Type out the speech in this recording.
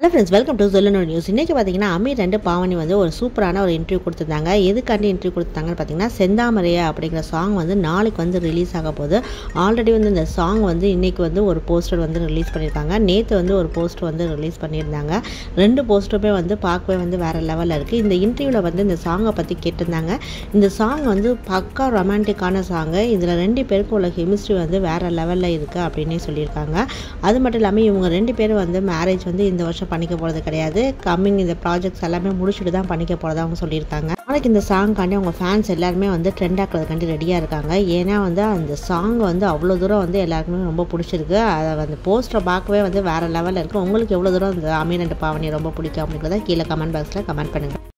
hello friends welcome to சொல்லணும் news இன்றைக்கி பார்த்தீங்கன்னா அமீர் ரெண்டு பாவனி வந்து ஒரு சூப்பரான ஒரு இன்டர்வியூ கொடுத்துருந்தாங்க எதுக்காண்டி இன்டர்வியூ கொடுத்தாங்கன்னு பார்த்தீங்கன்னா செந்தாமரையா அப்படிங்கிற சாங் வந்து நாளைக்கு வந்து ரிலீஸ் ஆக போகுது ஆல்ரெடி வந்து இந்த சாங் வந்து இன்றைக்கி வந்து ஒரு போஸ்டர் வந்து ரிலீஸ் பண்ணியிருக்காங்க நேற்று வந்து ஒரு போஸ்டர் வந்து ரிலீஸ் பண்ணியிருந்தாங்க ரெண்டு போஸ்டருமே வந்து பார்க்கவே வந்து வேறு லெவலில் இருக்குது இந்த இன்டர்வியூவில் வந்து இந்த சாங்கை பற்றி கேட்டிருந்தாங்க இந்த சாங் வந்து பக்கா ரொமான்டிக்கான சாங்கு இதில் ரெண்டு பேருக்கும் உள்ள கெமிஸ்ட்ரி வந்து வேறு லெவலில் இருக்குது அப்படின்னே சொல்லியிருக்காங்க அது மட்டும் இல்லாமல் இவங்க ரெண்டு பேரும் வந்து மேரேஜ் வந்து இந்த வருஷம் பண்ணிக்க போகிறது கிடையாது கம்மிங் இந்த ப்ராஜெக்ட்ஸ் எல்லாமே முடிச்சுட்டு தான் பண்ணிக்க போகிறதா அவங்க சொல்லியிருக்காங்க நாளைக்கு இந்த சாங்காண்டி அவங்க ஃபேன்ஸ் எல்லாருமே வந்து ட்ரெண்ட் ஆக்கிறதுக்காண்டி ரெடியாக இருக்காங்க ஏன்னா வந்து அந்த சாங் வந்து அவ்வளோ தூரம் வந்து எல்லாருக்குமே ரொம்ப பிடிச்சிருக்கு அதை அந்த போஸ்டரை பார்க்கவே வந்து வேறு லெவலில் இருக்குது உங்களுக்கு எவ்வளோ தூரம் அந்த அமீர் அண்ட் பாவனி ரொம்ப பிடிக்கும் அப்படிங்கிறத கீழே கமெண்ட் பாக்ஸில் கமெண்ட் பண்ணுங்கள்